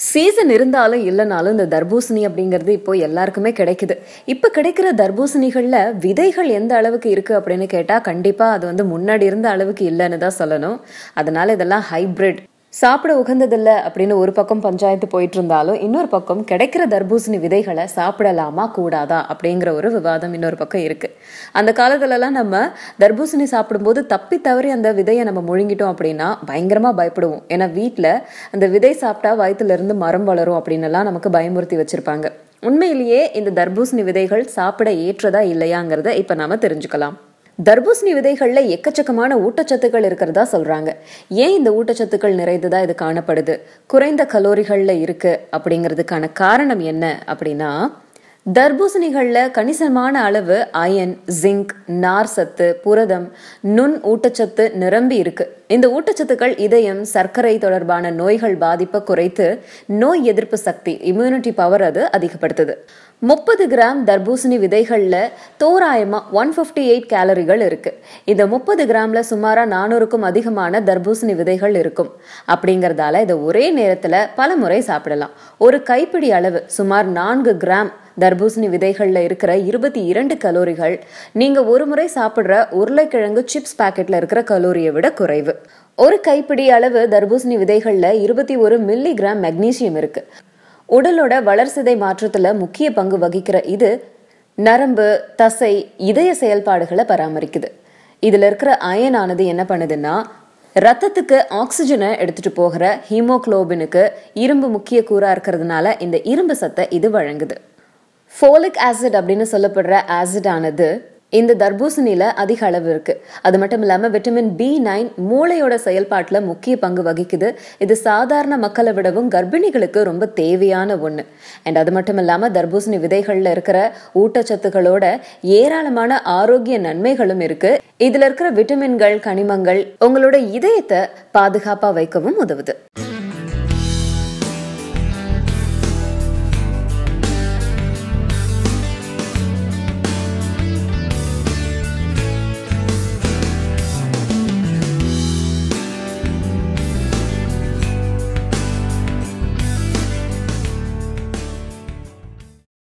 season இருந்தாலும் இல்லைனாலும் இந்த தர்பூசணி அப்படிங்கிறது இப்போ எல்லாருக்குமே கிடைக்குது இப்போ கிடைக்கிற தர்பூசணிகளில் விதைகள் எந்த அளவுக்கு இருக்கு அப்படின்னு கேட்டால் கண்டிப்பாக அது வந்து முன்னாடி இருந்த அளவுக்கு இல்லைன்னு தான் சொல்லணும் அதனால இதெல்லாம் ஹைபிரிட் சாப்பிட உகந்ததில்ல அப்படின்னு ஒரு பக்கம் பஞ்சாயத்து போயிட்டு இருந்தாலும் இன்னொரு பக்கம் கிடைக்கிற தர்பூசணி விதைகளை சாப்பிடலாமா கூடாதா அப்படிங்கிற ஒரு விவாதம் இன்னொரு பக்கம் இருக்கு அந்த காலத்துலலாம் நம்ம தர்பூசணி சாப்பிடும்போது தப்பி தவறி அந்த விதையை நம்ம முழுங்கிட்டோம் அப்படின்னா பயங்கரமா பயப்படுவோம் ஏன்னா வீட்டில் அந்த விதை சாப்பிட்டா வயிற்றுல இருந்து மரம் வளரும் அப்படின்னு எல்லாம் நமக்கு பயமுறுத்தி வச்சிருப்பாங்க உண்மையிலேயே இந்த தர்பூசணி விதைகள் சாப்பிட ஏற்றதா இல்லையாங்கிறத இப்ப நாம தெரிஞ்சுக்கலாம் தர்பூசணி விதைகள்ல எக்கச்சக்கமான ஊட்டச்சத்துக்கள் இருக்கிறதா சொல்றாங்க ஏன் இந்த ஊட்டச்சத்துக்கள் நிறைந்ததா இது காணப்படுது குறைந்த கலோரிகள்ல இருக்கு அப்படிங்கிறதுக்கான காரணம் என்ன அப்படின்னா தர்பூசணிகள்ல கணிசமான அளவு அயன் ஜிங்க் நார் சத்து புரதம் நுண் ஊட்டச்சத்து நிரம்பி இருக்கு இந்த ஊட்டச்சத்துக்கள் இதயம் சர்க்கரை தொடர்பான நோய்கள் பாதிப்பை குறைத்து நோய் எதிர்ப்பு சக்தி இம்யூனிட்டி பவர் அது அதிகப்படுத்துது முப்பது கிராம் தர்பூசணி விதைகள்ல தோராயமா ஒன் பிப்டி எயிட் கேலரிகள் இருக்கு இந்த முப்பது கிராம்ல சுமாரா நானூறுக்கும் அதிகமான தர்பூசணி விதைகள் இருக்கும் அப்படிங்கறதால இதை ஒரே நேரத்துல பல முறை சாப்பிடலாம் ஒரு கைப்பிடி அளவு சுமார் நான்கு கிராம் தர்பூசணி விதைகள்ல இருக்கிற இருபத்தி இரண்டு கலோரிகள் நீங்க ஒரு முறை சாப்பிடுற உருளைக்கிழங்கு சிப்ஸ் பாக்கெட்ல இருக்கிற கலோரியை விட குறைவு ஒரு கைப்பிடி அளவு தர்பூசணி விதைகள்ல இருபத்தி ஒரு மில்லி கிராம் மெக்னீசியம் இருக்கு உடலோட வளர்சிதை மாற்றத்துல முக்கிய பங்கு வகிக்கிற இது நரம்பு தசை இதய செயல்பாடுகளை பராமரிக்குது இதுல இருக்கிற அயனானது என்ன பண்ணுதுன்னா ரத்தத்துக்கு ஆக்சிஜனை எடுத்துட்டு போகிற ஹீமோக்ளோபினுக்கு இரும்பு முக்கிய கூறா இருக்கிறதுனால இந்த இரும்பு சத்தை இது வழங்குது ஃபோலிக் ஆசிட் அப்படின்னு சொல்லப்படுற ஆசிட் ஆனது இந்த தர்பூசணியில அதிக அளவு இருக்கு அது மட்டும் இல்லாம விட்டமின் பி நைன் மூளையோட செயல்பாட்டுல முக்கிய பங்கு வகிக்குது இது சாதாரண மக்களை விடவும் கர்ப்பிணிகளுக்கு ரொம்ப தேவையான ஒண்ணு அண்ட் அது மட்டும் இல்லாம தர்பூசணி விதைகள்ல இருக்கிற ஊட்டச்சத்துக்களோட ஏராளமான ஆரோக்கிய நன்மைகளும் இருக்கு இதுல இருக்கிற விட்டமின்கள் கனிமங்கள் உங்களோட இதயத்தை பாதுகாப்பா வைக்கவும் உதவுது